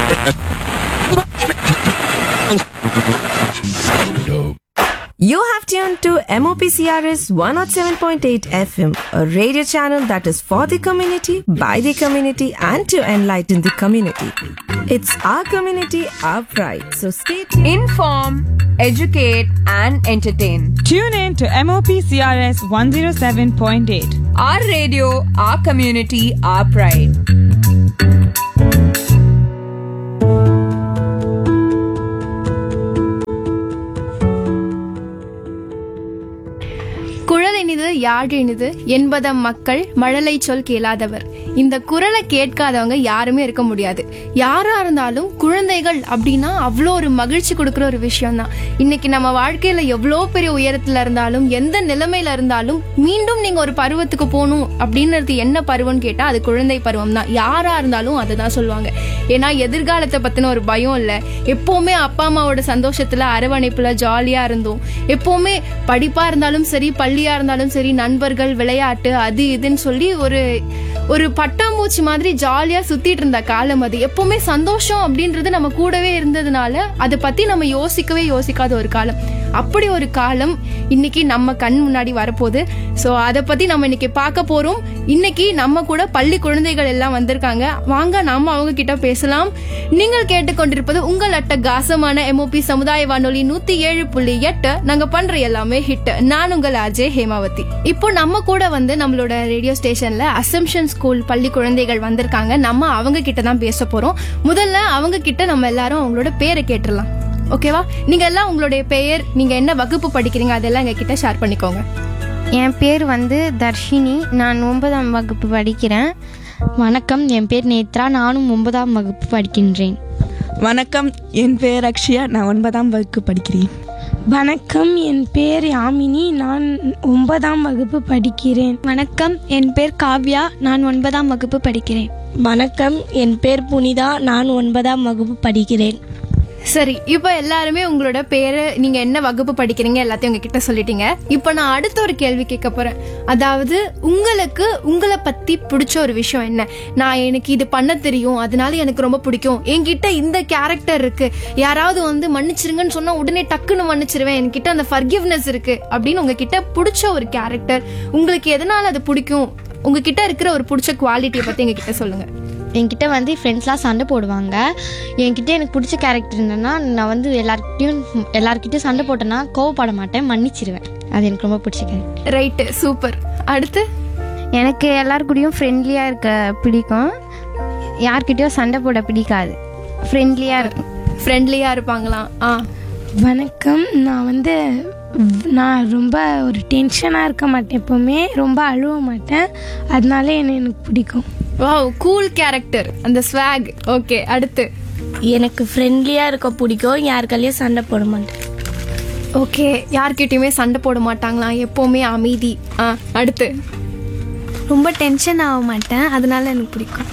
You have tuned to MOPCRS 107.8 FM, a radio channel that is for the community, by the community, and to enlighten the community. It's our community, our pride. So stay tuned. Inform, educate, and entertain. Tune in to MOP CRS 107.8. Our radio, our community, our pride. குழல் இனிது யாழ் இனிது என்பதம் மக்கள் மழலை சொல் கேளாதவர் இந்த குரலை கேட்காதவங்க யாருமே இருக்க முடியாது யாரா இருந்தாலும் குழந்தைகள் அப்படின்னா அவ்வளோ ஒரு மகிழ்ச்சி கொடுக்குற ஒரு விஷயம் தான் இன்னைக்கு நம்ம வாழ்க்கையில எவ்வளோ பெரிய உயரத்துல இருந்தாலும் எந்த நிலைமையில இருந்தாலும் மீண்டும் நீங்க ஒரு பருவத்துக்கு போகணும் அப்படின்றது என்ன பருவம்னு கேட்டா அது குழந்தை பருவம் தான் யாரா இருந்தாலும் அதை தான் சொல்லுவாங்க ஏன்னா எதிர்காலத்தை பத்தின ஒரு பயம் இல்லை எப்பவுமே அப்பா அம்மாவோட சந்தோஷத்துல அரவணைப்புல ஜாலியா இருந்தோம் எப்பவுமே படிப்பா இருந்தாலும் சரி பள்ளியா இருந்தாலும் சரி நண்பர்கள் விளையாட்டு அது இதுன்னு சொல்லி ஒரு ஒரு பட்டாம்பூச்சி மாதிரி ஜாலியா சுத்திட்டு இருந்த காலம் அது எப்பவுமே சந்தோஷம் அப்படின்றது நம்ம கூடவே இருந்ததுனால அதை பத்தி நம்ம யோசிக்கவே யோசிக்காத ஒரு காலம் அப்படி ஒரு காலம் இன்னைக்கு நம்ம கண் முன்னாடி வரப்போகுது ஸோ அதை பத்தி நம்ம இன்னைக்கு பார்க்க போறோம் இன்னைக்கு நம்ம கூட பள்ளி குழந்தைகள் எல்லாம் வந்திருக்காங்க வாங்க நாம அவங்க கிட்ட பேசலாம் நீங்கள் கேட்டுக்கொண்டிருப்பது உங்கள் அட்டகாசமான எம்ஓபி சமுதாய வானொலி நூத்தி ஏழு புள்ளி எட்டு நாங்க பண்ற எல்லாமே ஹிட் நான் உங்கள் அஜய் ஹேமாவதி இப்போ நம்ம கூட வந்து நம்மளோட ரேடியோ ஸ்டேஷன்ல அசம்ஷன் ஸ்கூல் பள்ளி குழந்தைகள் வந்திருக்காங்க நம்ம அவங்க கிட்ட தான் பேச போறோம் முதல்ல அவங்க கிட்ட நம்ம எல்லாரும் அவங்களோட பேரை கேட்டுடலாம் ஓகேவா நீங்க எல்லாம் உங்களுடைய பெயர் நீங்க என்ன வகுப்பு படிக்கிறீங்க அதெல்லாம் எங்க கிட்ட ஷேர் பண்ணிக்கோங்க என் பேர் வந்து தர்ஷினி நான் ஒன்பதாம் வகுப்பு படிக்கிறேன் வணக்கம் என் பேர் நேத்ரா நானும் ஒன்பதாம் வகுப்பு படிக்கின்றேன் வணக்கம் என் பெயர் அக்ஷயா நான் ஒன்பதாம் வகுப்பு படிக்கிறேன் வணக்கம் என் பேர் யாமினி நான் ஒன்பதாம் வகுப்பு படிக்கிறேன் வணக்கம் என் பேர் காவ்யா நான் ஒன்பதாம் வகுப்பு படிக்கிறேன் வணக்கம் என் பேர் புனிதா நான் ஒன்பதாம் வகுப்பு படிக்கிறேன் சரி இப்போ எல்லாருமே உங்களோட பேரு நீங்க என்ன வகுப்பு படிக்கிறீங்க எல்லாத்தையும் உங்ககிட்ட சொல்லிட்டீங்க இப்போ நான் அடுத்த ஒரு கேள்வி கேட்க போறேன் அதாவது உங்களுக்கு உங்களை பத்தி பிடிச்ச ஒரு விஷயம் என்ன நான் எனக்கு இது பண்ண தெரியும் அதனால எனக்கு ரொம்ப பிடிக்கும் என்கிட்ட இந்த கேரக்டர் இருக்கு யாராவது வந்து மன்னிச்சிருங்கன்னு சொன்னா உடனே டக்குன்னு மன்னிச்சிருவேன் என்கிட்ட அந்த ஃபர்கிவ்னஸ் இருக்கு அப்படின்னு உங்ககிட்ட பிடிச்ச ஒரு கேரக்டர் உங்களுக்கு எதனால அது பிடிக்கும் உங்ககிட்ட இருக்கிற ஒரு பிடிச்ச குவாலிட்டியை பத்தி எங்ககிட்ட சொல்லுங்க என்கிட்ட வந்து ஃப்ரெண்ட்ஸ்லாம் சண்டை போடுவாங்க என்கிட்ட எனக்கு பிடிச்ச கேரக்டர் என்னன்னா நான் வந்து எல்லார்கிட்டயும் எல்லார்கிட்டயும் சண்டை போட்டேன்னா கோவப்பட மாட்டேன் மன்னிச்சிருவேன் அது எனக்கு ரொம்ப பிடிச்ச கேரக்டர் ரைட்டு சூப்பர் அடுத்து எனக்கு எல்லார் கூடயும் ஃப்ரெண்ட்லியாக இருக்க பிடிக்கும் யார்கிட்டயும் சண்டை போட பிடிக்காது ஃப்ரெண்ட்லியாக இருக்கும் ஃப்ரெண்ட்லியா இருப்பாங்களாம் ஆ வணக்கம் நான் வந்து நான் ரொம்ப ஒரு டென்ஷனாக இருக்க மாட்டேன் எப்போவுமே ரொம்ப அழுவ மாட்டேன் அதனால என்ன எனக்கு பிடிக்கும் வாவ் கூல் கேரக்டர் அந்த ஸ்வாக் ஓகே அடுத்து எனக்கு ஃப்ரெண்ட்லியாக இருக்க பிடிக்கும் யாருக்காலையும் சண்டை போட மாட்டேன் ஓகே யார்கிட்டயுமே சண்டை போட மாட்டாங்களாம் எப்பவுமே அமைதி ஆ அடுத்து ரொம்ப டென்ஷன் ஆக மாட்டேன் அதனால எனக்கு பிடிக்கும்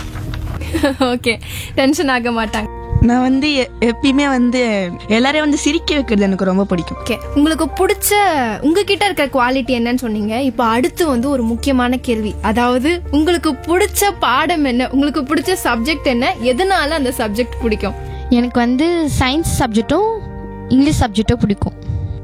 ஓகே டென்ஷன் ஆக மாட்டாங்க நான் வந்து எ- எப்பயுமே வந்து எல்லாரையும் வந்து சிரிக்க வைக்கிறது எனக்கு ரொம்ப பிடிக்கும் ஓகே உங்களுக்கு பிடிச்ச உங்ககிட்ட இருக்க குவாலிட்டி என்னன்னு சொன்னீங்க இப்போ அடுத்து வந்து ஒரு முக்கியமான கேள்வி அதாவது உங்களுக்கு பிடிச்ச பாடம் என்ன உங்களுக்கு பிடிச்ச சப்ஜெக்ட் என்ன எதனால அந்த சப்ஜெக்ட் பிடிக்கும் எனக்கு வந்து சயின்ஸ் சப்ஜெக்ட்டும் இங்கிலீஷ் சப்ஜெக்ட்டும் பிடிக்கும்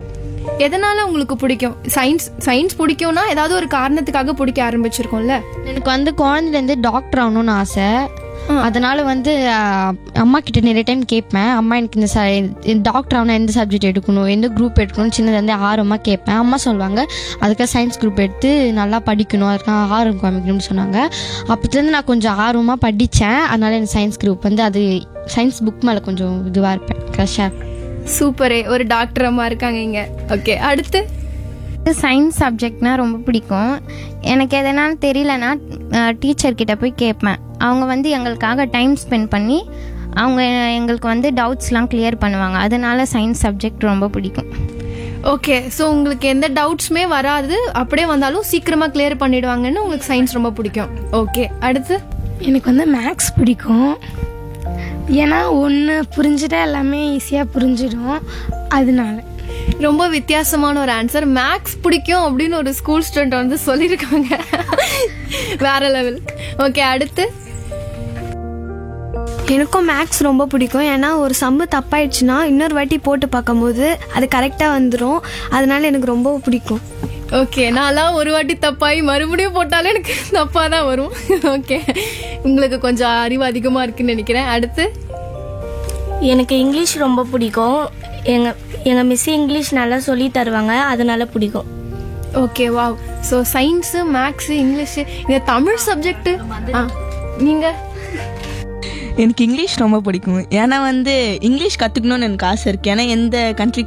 எதனால உங்களுக்கு பிடிக்கும் சயின்ஸ் சயின்ஸ் பிடிக்கும்னா ஏதாவது ஒரு காரணத்துக்காக பிடிக்க ஆரம்பிச்சிருக்கோம்ல எனக்கு வந்து குழந்தைலேருந்து டாக்டர் ஆகணும்னு ஆசை அதனால வந்து அஹ், அம்மா கிட்ட நிறைய டைம் கேட்பேன் அம்மா எனக்கு இந்த ச- டாக்டர் ஆகணும் எந்த சப்ஜெக்ட் எடுக்கணும் எந்த குரூப் எடுக்கணும் சின்னதுலேருந்து ஆர்வமாக கேட்பேன் அம்மா சொல்லுவாங்க அதுக்காக சயின்ஸ் குரூப் எடுத்து நல்லா படிக்கணும் அதுக்காக ஆர்வம் காமிக்கணும்னு சொன்னாங்க அப்போத்துலேருந்து நான் கொஞ்சம் ஆர்வமாக படித்தேன் அதனால எனக்கு சயின்ஸ் குரூப் வந்து அது சயின்ஸ் புக் மேலே கொஞ்சம் இதுவாக இருப்பேன் க்ரஷ்ஷாக சூப்பரே ஒரு டாக்டர் அம்மா இருக்காங்க இங்க ஓகே அடுத்து சயின்ஸ் சப்ஜெக்ட்னா ரொம்ப பிடிக்கும் எனக்கு எதனாலும் தெரியலனா டீச்சர் கிட்ட போய் கேட்பேன் அவங்க வந்து எங்களுக்காக டைம் ஸ்பெண்ட் பண்ணி அவங்க எங்களுக்கு வந்து டவுட்ஸ்லாம் கிளியர் பண்ணுவாங்க அதனால சயின்ஸ் சப்ஜெக்ட் ரொம்ப பிடிக்கும் ஓகே ஸோ உங்களுக்கு எந்த டவுட்ஸுமே வராது அப்படியே வந்தாலும் சீக்கிரமா கிளியர் பண்ணிடுவாங்கன்னு உங்களுக்கு சயின்ஸ் ரொம்ப பிடிக்கும் ஓகே அடுத்து எனக்கு வந்து மேக்ஸ் பிடிக்கும் ஏன்னா ஒன்று புரிஞ்சுட்டா எல்லாமே ஈஸியாக புரிஞ்சிடும் அதனால ரொம்ப வித்தியாசமான ஒரு ஆன்சர் மேக்ஸ் பிடிக்கும் அப்படின்னு ஒரு ஸ்கூல் ஸ்டூடெண்ட் வந்து சொல்லியிருக்காங்க வேற லெவல் ஓகே அடுத்து எனக்கும் மேக்ஸ் ரொம்ப பிடிக்கும் ஏன்னா ஒரு சம்மு தப்பாயிடுச்சுன்னா இன்னொரு வாட்டி போட்டு பார்க்கும்போது அது கரெக்டாக வந்துடும் அதனால எனக்கு ரொம்ப பிடிக்கும் ஓகே நான்லாம் ஒரு வாட்டி தப்பாகி மறுபடியும் போட்டாலே எனக்கு தப்பாக தான் வரும் ஓகே உங்களுக்கு கொஞ்சம் அறிவு அதிகமாக இருக்குன்னு நினைக்கிறேன் அடுத்து எனக்கு இங்கிலீஷ் ரொம்ப பிடிக்கும் எங்கள் எங்கள் மிஸ் இங்கிலீஷ் நல்லா சொல்லி தருவாங்க அதனால பிடிக்கும் ஓகே வா ஸோ சயின்ஸு மேக்ஸு இங்கிலீஷு இந்த தமிழ் சப்ஜெக்ட்டு ஆ நீங்கள் எனக்கு இங்கிலீஷ் ரொம்ப பிடிக்கும் ஏன்னா வந்து இங்கிலீஷ் கற்றுக்கணும்னு எனக்கு ஆசை இருக்கு ஏன்னா எந்த கண்ட்ரி